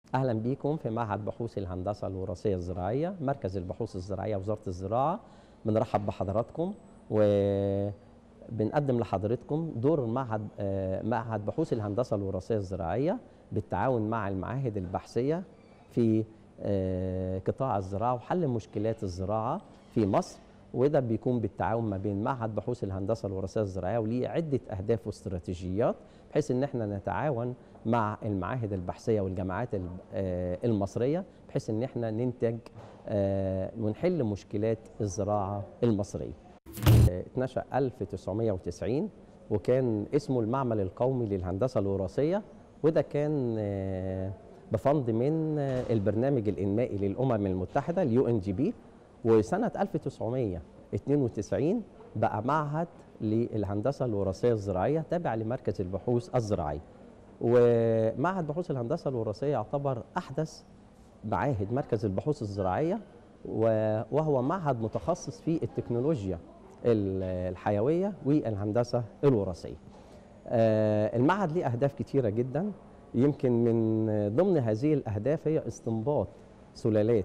اهلا بيكم في معهد بحوث الهندسه الوراثيه الزراعيه مركز البحوث الزراعيه وزاره الزراعه بنرحب بحضراتكم وبنقدم لحضرتكم دور معهد آه، معهد بحوث الهندسه الوراثيه الزراعيه بالتعاون مع المعاهد البحثيه في آه، قطاع الزراعه وحل مشكلات الزراعه في مصر وده بيكون بالتعاون ما بين معهد بحوث الهندسه الوراثيه الزراعيه وليه عده اهداف واستراتيجيات بحيث ان احنا نتعاون مع المعاهد البحثيه والجامعات ال- آه، المصريه بحيث ان احنا ننتج آه، ونحل مشكلات الزراعه المصريه. آه، اتنشأ 1990 وكان اسمه المعمل القومي للهندسه الوراثيه وده كان آه، بفند من آه، البرنامج الانمائي للامم المتحده اليو ان جي بي وسنه 1992 بقى معهد للهندسه الوراثيه الزراعيه تابع لمركز البحوث الزراعيه. ومعهد بحوث الهندسه الوراثيه يعتبر احدث معاهد مركز البحوث الزراعيه و- وهو معهد متخصص في التكنولوجيا ال- الحيويه والهندسه الوراثيه. آه، المعهد ليه اهداف كتيره جدا يمكن من ضمن هذه الاهداف هي استنباط سلالات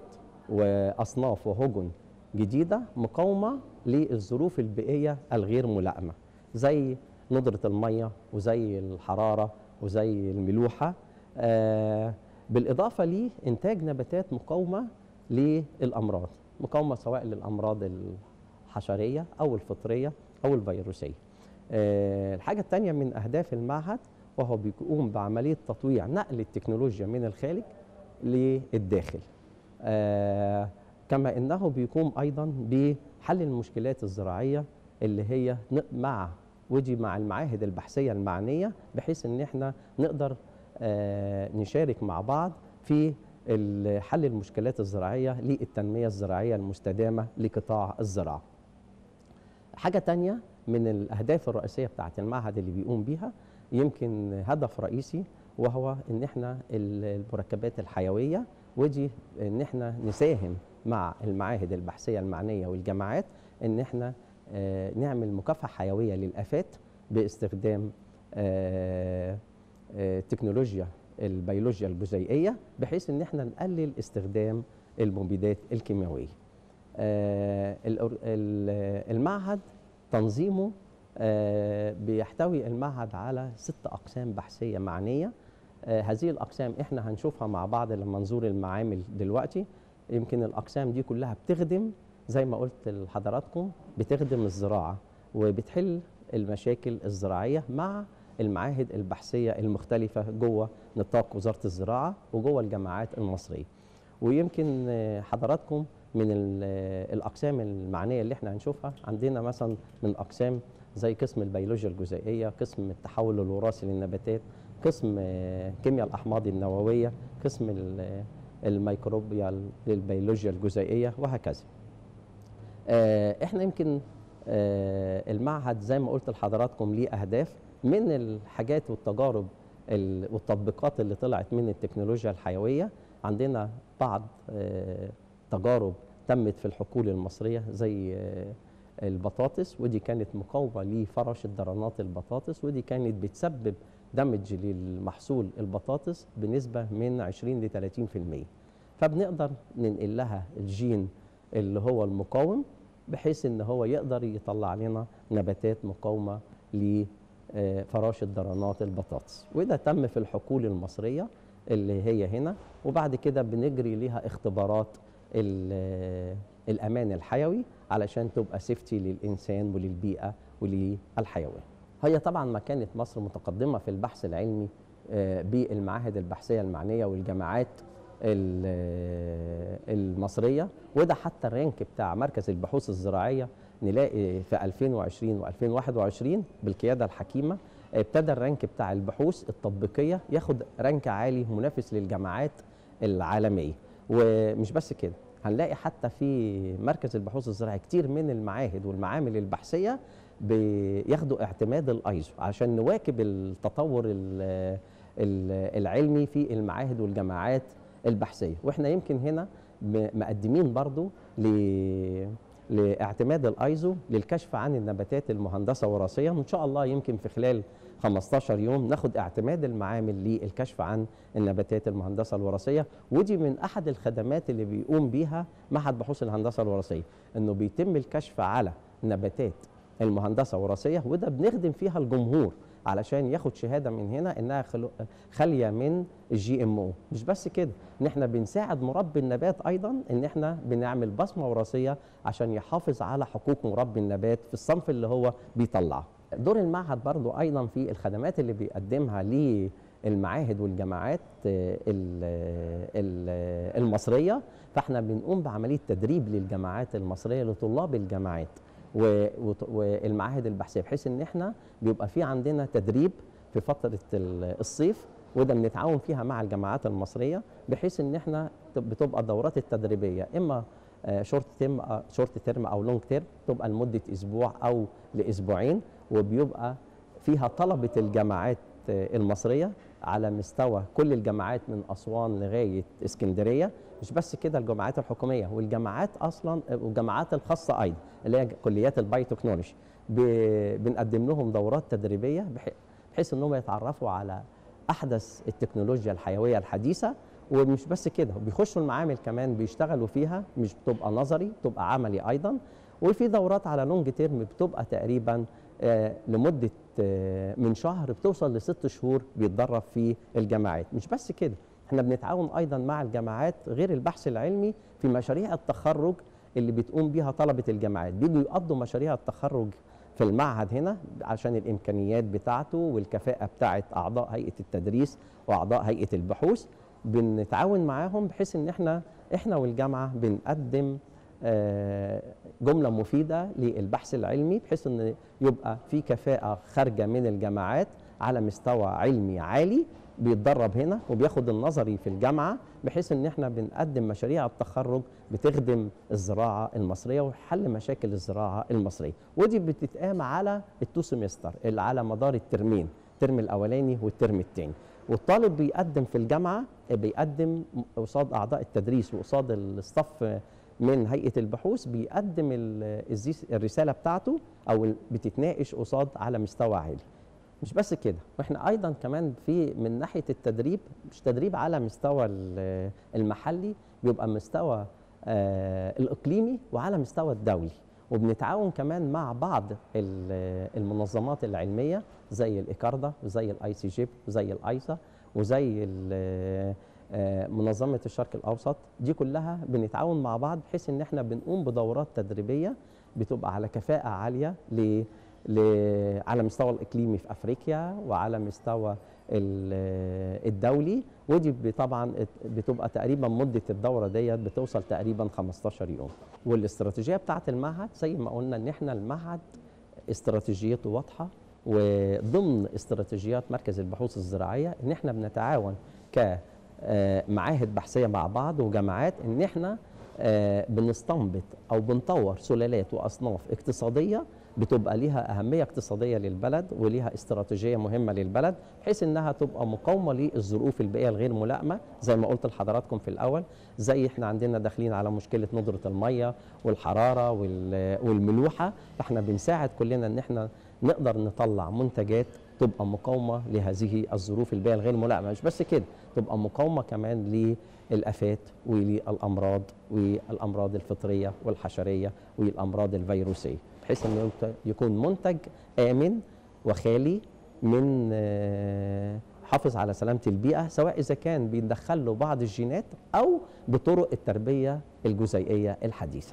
واصناف وهجن جديده مقاومه للظروف البيئيه الغير ملائمه زي ندره الميه وزي الحراره وزي الملوحه آه، بالاضافه لانتاج نباتات مقاومه للامراض مقاومه سواء للامراض الحشريه او الفطريه او الفيروسيه آه، الحاجه الثانيه من اهداف المعهد وهو بيقوم بعمليه تطويع نقل التكنولوجيا من الخارج للداخل آه، كما انه بيقوم ايضا بحل المشكلات الزراعيه اللي هي ن- مع ودي مع المعاهد البحثيه المعنيه بحيث ان احنا نقدر آه، نشارك مع بعض في ال- حل المشكلات الزراعيه للتنميه الزراعيه المستدامه لقطاع الزراعه. حاجه تانية من الاهداف الرئيسيه بتاعه المعهد اللي بيقوم بيها يمكن هدف رئيسي وهو ان احنا ال- المركبات الحيويه ودي ان احنا نساهم مع المعاهد البحثيه المعنيه والجامعات ان احنا آه، نعمل مكافحه حيويه للافات باستخدام آه، آه، تكنولوجيا البيولوجيا الجزيئيه بحيث ان احنا نقلل استخدام المبيدات الكيماويه. آه، الأر- ال- المعهد تنظيمه آه، بيحتوي المعهد على ست اقسام بحثيه معنيه آه، هذه الاقسام احنا هنشوفها مع بعض لما نزور المعامل دلوقتي يمكن الاقسام دي كلها بتخدم زي ما قلت لحضراتكم بتخدم الزراعه وبتحل المشاكل الزراعيه مع المعاهد البحثيه المختلفه جوه نطاق وزاره الزراعه وجوه الجامعات المصريه ويمكن آه، حضراتكم من ال- آه، الاقسام المعنيه اللي احنا هنشوفها عندنا مثلا من اقسام زي قسم البيولوجيا الجزيئيه قسم التحول الوراثي للنباتات قسم آه، كيمياء الاحماض النوويه قسم ال- آه، الميكروبيا للبيولوجيا الجزيئيه وهكذا آه، احنا يمكن آه، المعهد زي ما قلت لحضراتكم ليه اهداف من الحاجات والتجارب ال- والتطبيقات اللي طلعت من التكنولوجيا الحيويه عندنا بعض آه، تجارب تمت في الحقول المصريه زي آه، البطاطس ودي كانت مقاومه لفرش درانات البطاطس ودي كانت بتسبب دمج للمحصول البطاطس بنسبه من 20 ل 30% فبنقدر ننقل لها الجين اللي هو المقاوم بحيث ان هو يقدر يطلع لنا نباتات مقاومه لفراشه درانات البطاطس وده تم في الحقول المصريه اللي هي هنا وبعد كده بنجري ليها اختبارات ال- الامان الحيوي علشان تبقى سيفتي للانسان وللبيئه وللحيوان هي طبعا ما كانت مصر متقدمه في البحث العلمي آه، بالمعاهد البحثيه المعنيه والجامعات ال- المصريه وده حتى الرانك بتاع مركز البحوث الزراعيه نلاقي في 2020 و2021 بالقياده الحكيمه ابتدى الرانك بتاع البحوث التطبيقيه ياخد رانك عالي منافس للجامعات العالميه ومش بس كده هنلاقي حتى في مركز البحوث الزراعيه كتير من المعاهد والمعامل البحثيه بياخدوا اعتماد الايزو عشان نواكب التطور ال- ال- العلمي في المعاهد والجامعات البحثيه واحنا يمكن هنا م- مقدمين برضو ل لاعتماد الايزو للكشف عن النباتات المهندسه وراثيا وان شاء الله يمكن في خلال 15 يوم ناخد اعتماد المعامل للكشف عن النباتات المهندسه الوراثيه ودي من احد الخدمات اللي بيقوم بيها معهد بحوث الهندسه الوراثيه انه بيتم الكشف على نباتات المهندسه وراثيه وده بنخدم فيها الجمهور علشان ياخد شهاده من هنا انها خاليه من الجي ام او مش بس كده ان احنا بنساعد مربي النبات ايضا ان احنا بنعمل بصمه وراثيه عشان يحافظ على حقوق مربي النبات في الصنف اللي هو بيطلعه دور المعهد برضو ايضا في الخدمات اللي بيقدمها للمعاهد والجامعات المصريه فاحنا بنقوم بعمليه تدريب للجامعات المصريه لطلاب الجامعات والمعاهد البحثيه بحيث ان احنا بيبقى في عندنا تدريب في فتره الصيف وده بنتعاون فيها مع الجامعات المصريه بحيث ان احنا بتبقى الدورات التدريبيه اما شورت تيرم شورت تيرم او لونج تيرم تبقى لمده اسبوع او لاسبوعين وبيبقى فيها طلبه الجامعات المصريه على مستوى كل الجامعات من اسوان لغايه اسكندريه مش بس كده الجامعات الحكوميه والجامعات اصلا والجامعات الخاصه ايضا اللي هي كليات البايوتكنولوجي بنقدم لهم دورات تدريبيه بحيث انهم يتعرفوا على احدث التكنولوجيا الحيويه الحديثه ومش بس كده بيخشوا المعامل كمان بيشتغلوا فيها مش بتبقى نظري بتبقى عملي ايضا وفي دورات على لونج تيرم بتبقى تقريبا آه لمده آه من شهر بتوصل لست شهور بيتدرب في الجامعات مش بس كده احنا بنتعاون ايضا مع الجامعات غير البحث العلمي في مشاريع التخرج اللي بتقوم بيها طلبه الجامعات بيجوا يقضوا مشاريع التخرج في المعهد هنا عشان الامكانيات بتاعته والكفاءه بتاعه اعضاء هيئه التدريس واعضاء هيئه البحوث بنتعاون معاهم بحيث ان احنا احنا والجامعه بنقدم جمله مفيده للبحث العلمي بحيث ان يبقى في كفاءه خارجه من الجامعات على مستوى علمي عالي بيتدرب هنا وبياخد النظري في الجامعه بحيث ان احنا بنقدم مشاريع التخرج بتخدم الزراعه المصريه وحل مشاكل الزراعه المصريه ودي بتتقام على التو سمستر اللي على مدار الترمين الترم الاولاني والترم الثاني والطالب بيقدم في الجامعه بيقدم قصاد اعضاء التدريس وقصاد الصف من هيئه البحوث بيقدم الرساله بتاعته او بتتناقش قصاد على مستوى عالي مش بس كده واحنا ايضا كمان في من ناحيه التدريب مش تدريب على مستوى المحلي بيبقى مستوى الاقليمي وعلى مستوى الدولي وبنتعاون كمان مع بعض المنظمات العلميه زي الايكاردا وزي الاي سي جيب وزي الايسا وزي منظمه الشرق الاوسط دي كلها بنتعاون مع بعض بحيث ان احنا بنقوم بدورات تدريبيه بتبقى على كفاءه عاليه ل على مستوى الاقليمي في افريقيا وعلى مستوى الدولي ودي طبعا بتبقى تقريبا مده الدوره ديت بتوصل تقريبا 15 يوم والاستراتيجيه بتاعه المعهد زي ما قلنا ان احنا المعهد استراتيجيته واضحه وضمن استراتيجيات مركز البحوث الزراعيه ان احنا بنتعاون كمعاهد بحثيه مع بعض وجامعات ان احنا بنستنبط او بنطور سلالات واصناف اقتصاديه بتبقى ليها أهمية اقتصادية للبلد وليها استراتيجية مهمة للبلد بحيث إنها تبقى مقاومة للظروف البيئية الغير ملائمة زي ما قلت لحضراتكم في الأول زي إحنا عندنا داخلين على مشكلة ندرة المية والحرارة والملوحة فإحنا بنساعد كلنا إن إحنا نقدر نطلع منتجات تبقى مقاومة لهذه الظروف البيئية الغير ملائمة مش بس كده تبقى مقاومة كمان للآفات وللأمراض والأمراض الفطرية والحشرية والأمراض الفيروسية بحيث انه يكون منتج امن وخالي من حافظ على سلامه البيئه سواء اذا كان بيدخل له بعض الجينات او بطرق التربيه الجزيئيه الحديثه.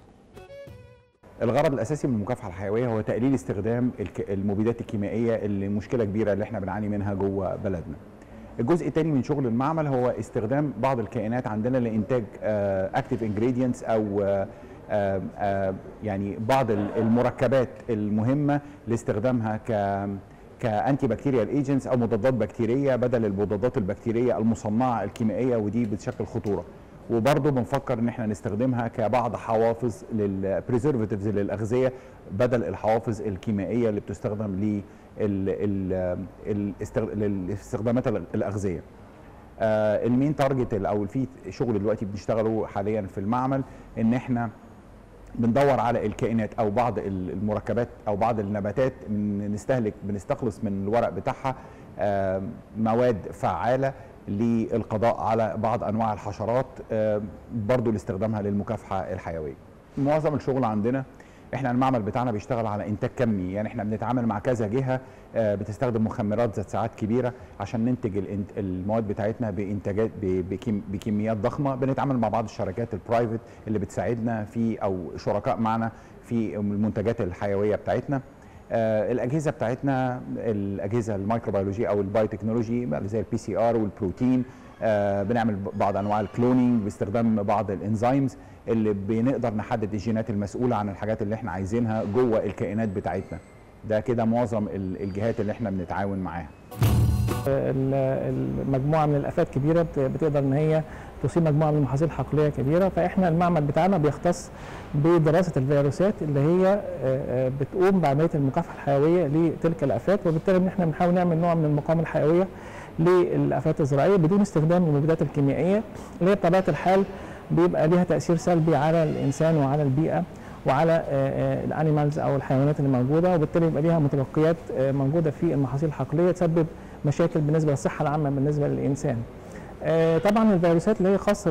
الغرض الاساسي من المكافحه الحيويه هو تقليل استخدام المبيدات الكيميائيه اللي مشكله كبيره اللي احنا بنعاني منها جوه بلدنا. الجزء الثاني من شغل المعمل هو استخدام بعض الكائنات عندنا لانتاج اكتيف انجريدينتس او آآ آآ يعني بعض المركبات المهمه لاستخدامها ك كانتي بكتيريال ايجنتس او مضادات بكتيريه بدل المضادات البكتيريه المصنعه الكيميائيه ودي بتشكل خطوره وبرضه بنفكر ان احنا نستخدمها كبعض حوافظ للبريزرفاتيفز للاغذيه بدل الحوافظ الكيميائيه اللي بتستخدم لاستخدامات الاغذيه آه المين تارجت او في شغل دلوقتي بنشتغله حاليا في المعمل ان احنا بندور على الكائنات او بعض ال- المركبات او بعض النباتات من- نستهلك بنستخلص من الورق بتاعها آه، مواد فعاله للقضاء على بعض انواع الحشرات آه، برضو لاستخدامها للمكافحه الحيويه. معظم الشغل عندنا احنا المعمل بتاعنا بيشتغل على انتاج كمي يعني احنا بنتعامل مع كذا جهه آه، بتستخدم مخمرات ذات ساعات كبيره عشان ننتج الانت- المواد بتاعتنا بانتاجات ب- بكم- بكميات ضخمه بنتعامل مع بعض الشركات البرايفت اللي بتساعدنا في او شركاء معنا في المنتجات الحيويه بتاعتنا آه، الاجهزه بتاعتنا الاجهزه الميكروبيولوجيه او البايوتكنولوجي بقى زي البي سي ار والبروتين آه، بنعمل ب- بعض انواع الكلونينج باستخدام بعض الانزيمز اللي بنقدر نحدد الجينات المسؤوله عن الحاجات اللي احنا عايزينها جوه الكائنات بتاعتنا ده كده معظم ال- الجهات اللي احنا بنتعاون معاها ال- المجموعه من الافات كبيره بت- بتقدر ان هي تصيب مجموعه من المحاصيل الحقليه كبيره فاحنا المعمل بتاعنا بيختص بدراسه الفيروسات اللي هي آه، آه، بتقوم بعمليه المكافحه الحيويه لتلك الافات وبالتالي ان احنا بنحاول نعمل نوع من المقاومه الحيويه للافات الزراعيه بدون استخدام المبيدات الكيميائيه اللي هي بطبيعه الحال بيبقى ليها تاثير سلبي على الانسان وعلى البيئه وعلى الانيمالز او الحيوانات اللي موجوده وبالتالي يبقى ليها متبقيات آه، موجوده في المحاصيل الحقليه تسبب مشاكل بالنسبه للصحه العامه بالنسبه للانسان. آه، طبعا الفيروسات اللي هي خاصه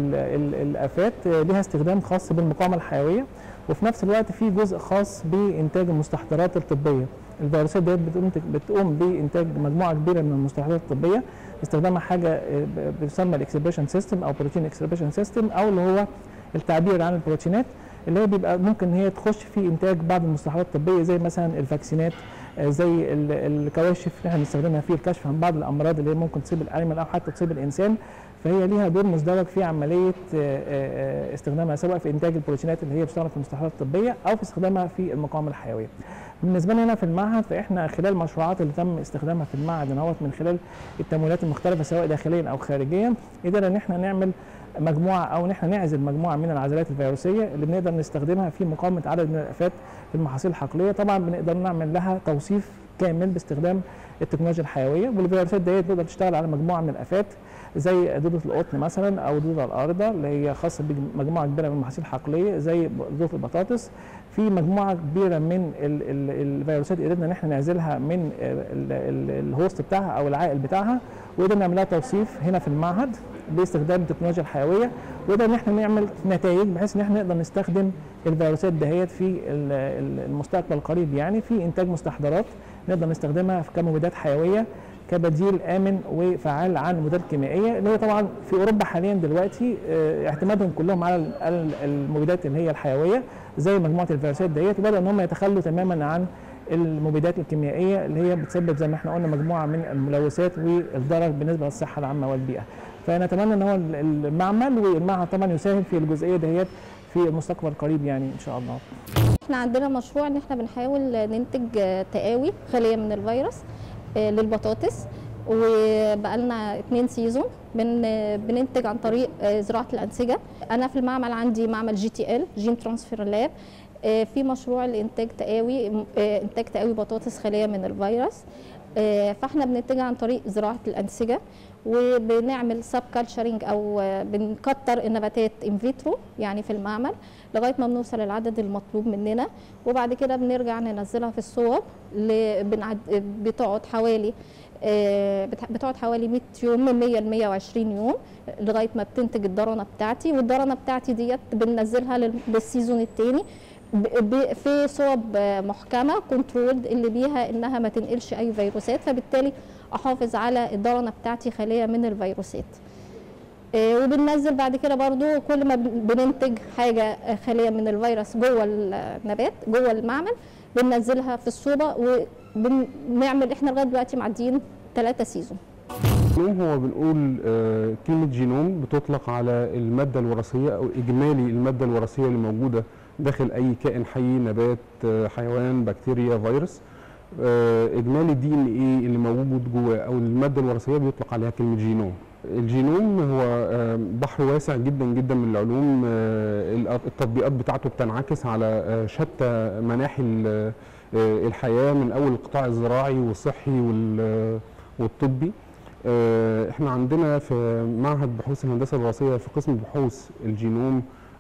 بالافات ليها استخدام خاص بالمقاومه الحيويه وفي نفس الوقت في جزء خاص بانتاج المستحضرات الطبيه. الفيروسات ديت بتقوم بتقوم بانتاج مجموعه كبيره من المستحضرات الطبيه استخدامها حاجه آه، ب- بتسمى الاكسبريشن سيستم او بروتين اكسبريشن سيستم او اللي هو التعبير عن البروتينات اللي هي بيبقى ممكن هي تخش في انتاج بعض المستحضرات الطبيه زي مثلا الفاكسينات آه، زي ال- الكواشف اللي احنا بنستخدمها في الكشف عن بعض الامراض اللي هي ممكن تصيب الانيمال او حتى تصيب الانسان فهي ليها دور مزدوج في عمليه آه، آه، استخدامها سواء في انتاج البروتينات اللي هي بتستخدم في المستحضرات الطبيه او في استخدامها في المقاومه الحيويه. بالنسبه لنا هنا في المعهد فاحنا خلال المشروعات اللي تم استخدامها في المعهد هنا من خلال التمويلات المختلفه سواء داخليا او خارجيا قدرنا ان احنا نعمل مجموعه او ان احنا نعزل مجموعه من العزلات الفيروسيه اللي بنقدر نستخدمها في مقاومه عدد من الافات في المحاصيل الحقليه طبعا بنقدر نعمل لها توصيف كامل باستخدام التكنولوجيا الحيويه والفيروسات ديت تقدر تشتغل على مجموعه من الافات زي دودة القطن مثلا او دودة الارضة اللي هي خاصة بمجموعة كبيرة من المحاصيل الحقلية زي دودة البطاطس في مجموعة كبيرة من ال ال الفيروسات قدرنا ان احنا نعزلها من ال ال الهوست بتاعها او العائل بتاعها وقدرنا نعمل لها توصيف هنا في المعهد باستخدام التكنولوجيا الحيويه وقدرنا ان احنا نعمل نتائج بحيث ان احنا نقدر نستخدم الفيروسات دهيت في ال- ال- المستقبل القريب يعني في انتاج مستحضرات نقدر نستخدمها في كمبيدات حيويه كبديل امن وفعال عن المبيدات الكيميائيه اللي هي طبعا في اوروبا حاليا دلوقتي آه، اعتمادهم كلهم على ال- ال- المبيدات اللي هي الحيويه زي مجموعه الفيروسات ديت وبدأوا ان هم يتخلوا تماما عن المبيدات الكيميائيه اللي هي بتسبب زي ما احنا قلنا مجموعه من الملوثات والضرر بالنسبه للصحه العامه والبيئه. فنتمنى ان هو ال- المعمل والمعهد طبعا يساهم في الجزئيه ديت في المستقبل القريب يعني ان شاء الله. احنا عندنا مشروع ان احنا بنحاول ننتج آه، تقاوي خاليه من الفيروس آه، للبطاطس وبقالنا اتنين سيزون بن بننتج عن طريق آه، زراعه الانسجه انا في المعمل عندي معمل جي تي ال جين ترانسفير لاب آه، في مشروع لانتاج تقاوي آه، انتاج تقاوي بطاطس خاليه من الفيروس آه، فاحنا بننتجها عن طريق زراعه الانسجه وبنعمل سب كالتشرنج او آه، بنكتر النباتات ان فيترو يعني في المعمل لغايه ما بنوصل للعدد المطلوب مننا وبعد كده بنرجع ننزلها في الصور ل- بنعد- بتقعد حوالي آه، بت- بتقعد حوالي 100 يوم من 100 ل 120 يوم لغايه ما بتنتج الضرنه بتاعتي والضرنه بتاعتي ديت بننزلها لل- للسيزون الثاني في صوب آه، محكمه كنترولد اللي بيها انها ما تنقلش اي فيروسات فبالتالي احافظ على الضرنه بتاعتي خاليه من الفيروسات آه، وبننزل بعد كده برضو كل ما بن- بننتج حاجه آه، خاليه من الفيروس جوه النبات جوه المعمل بننزلها في الصوبه وبنعمل احنا لغايه دلوقتي معديين ثلاثة سيزون جينوم هو بنقول آه، كلمة جينوم بتطلق على المادة الوراثية أو إجمالي المادة الوراثية اللي موجودة داخل أي كائن حي نبات آه، حيوان بكتيريا فيروس آه، إجمالي الدي إن إيه اللي موجود جواه أو المادة الوراثية بيطلق عليها كلمة جينوم الجينوم هو آه، بحر واسع جدا جدا من العلوم آه، التطبيقات بتاعته بتنعكس على آه، شتى مناحي ال- آه، الحياة من أول القطاع الزراعي والصحي وال- والطبي آه، احنا عندنا في معهد بحوث الهندسه الوراثيه في قسم بحوث الجينوم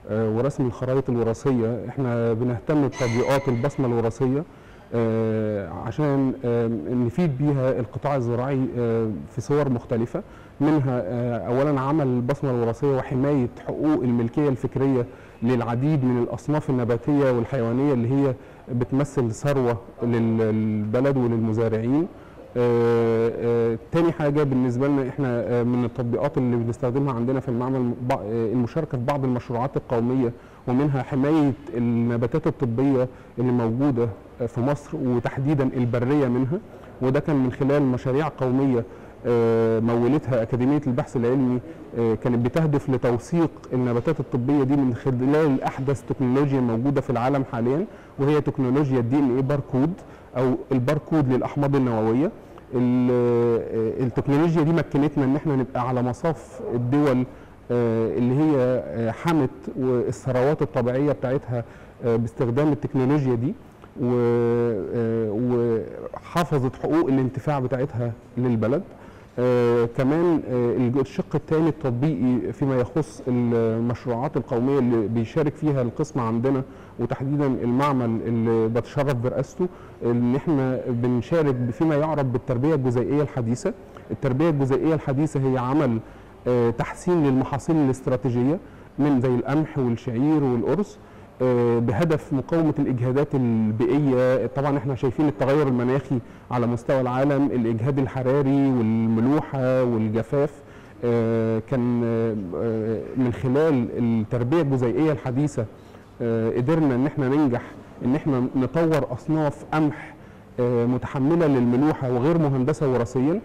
آه، ورسم الخرائط الوراثيه احنا بنهتم بتطبيقات البصمه الوراثيه آه، عشان آه، نفيد بيها القطاع الزراعي آه، في صور مختلفه منها آه، اولا عمل البصمه الوراثيه وحمايه حقوق الملكيه الفكريه للعديد من الاصناف النباتيه والحيوانيه اللي هي بتمثل ثروه لل- للبلد وللمزارعين آه، آه، تاني حاجه بالنسبه لنا احنا آه، من التطبيقات اللي بنستخدمها عندنا في المعمل بع- آه، المشاركه في بعض المشروعات القوميه ومنها حمايه النباتات الطبيه اللي موجوده آه، في مصر وتحديدا البريه منها وده كان من خلال مشاريع قوميه آه، مولتها اكاديميه البحث العلمي آه، كانت بتهدف لتوثيق النباتات الطبيه دي من خلال احدث تكنولوجيا موجوده في العالم حاليا وهي تكنولوجيا الدي ان اي باركود او الباركود للاحماض النوويه ال- آه، التكنولوجيا دي مكنتنا ان احنا نبقى على مصاف الدول آه، اللي هي آه، حمت والثروات الطبيعيه بتاعتها آه، باستخدام التكنولوجيا دي و- آه، وحافظت حقوق الانتفاع بتاعتها للبلد آه، كمان آه، الج- الشق الثاني التطبيقي فيما يخص المشروعات القوميه اللي بيشارك فيها القسم عندنا وتحديدا المعمل اللي بتشرف برئاسته ان احنا بنشارك فيما يعرف بالتربيه الجزيئيه الحديثه التربيه الجزيئيه الحديثه هي عمل آه، تحسين للمحاصيل الاستراتيجيه من زي القمح والشعير والارز آه، بهدف مقاومه الاجهادات البيئيه طبعا احنا شايفين التغير المناخي على مستوى العالم الاجهاد الحراري والملوحه والجفاف آه، كان آه، آه، من خلال التربيه الجزيئيه الحديثه آه، قدرنا ان احنا ننجح ان احنا نطور اصناف قمح آه، متحمله للملوحه وغير مهندسه وراثيا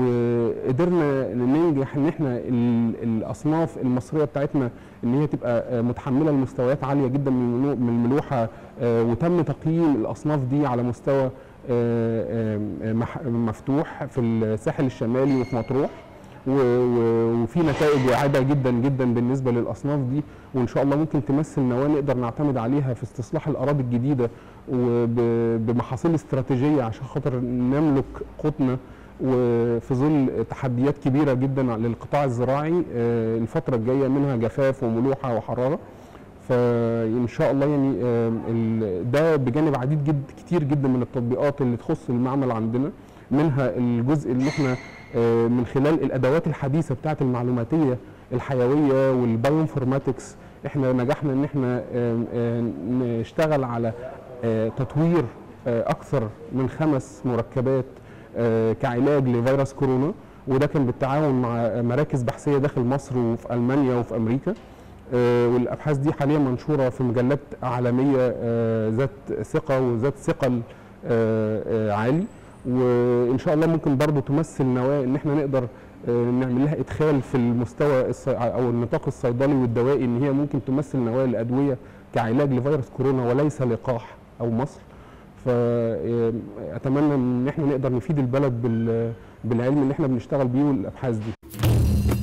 وقدرنا ننجح ان احنا ال- الاصناف المصريه بتاعتنا ان هي تبقى آه، متحمله لمستويات عاليه جدا من الملو- من الملوحه آه، وتم تقييم الاصناف دي على مستوى آه، آه، مح- مفتوح في الساحل الشمالي وفي مطروح و- و- وفي نتائج واعده جدا جدا بالنسبه للاصناف دي وان شاء الله ممكن تمثل نواه نقدر نعتمد عليها في استصلاح الاراضي الجديده وبمحاصيل استراتيجيه عشان خاطر نملك قوتنا وفي ظل تحديات كبيره جدا للقطاع الزراعي آه، الفتره الجايه منها جفاف وملوحه وحراره فان شاء الله يعني آه، ال- ده بجانب عديد جد كتير جدا من التطبيقات اللي تخص المعمل عندنا منها الجزء اللي احنا آه، من خلال الادوات الحديثه بتاعه المعلوماتيه الحيويه والبايوانفورماتكس احنا نجحنا ان احنا آه، آه، نشتغل على آه، تطوير آه، اكثر من خمس مركبات آه، كعلاج لفيروس كورونا وده كان بالتعاون مع مراكز بحثيه داخل مصر وفي المانيا وفي امريكا آه، والابحاث دي حاليا منشوره في مجلات عالميه آه، ذات ثقه وذات ثقل آه، آه، عالي وان شاء الله ممكن برضو تمثل نواه ان احنا نقدر آه، نعمل لها ادخال في المستوى الصي- او النطاق الصيدلي والدوائي ان هي ممكن تمثل نواه لادويه كعلاج لفيروس كورونا وليس لقاح او مصل فاتمنى ان احنا نقدر نفيد البلد بال- بالعلم اللي احنا بنشتغل بيه والابحاث دي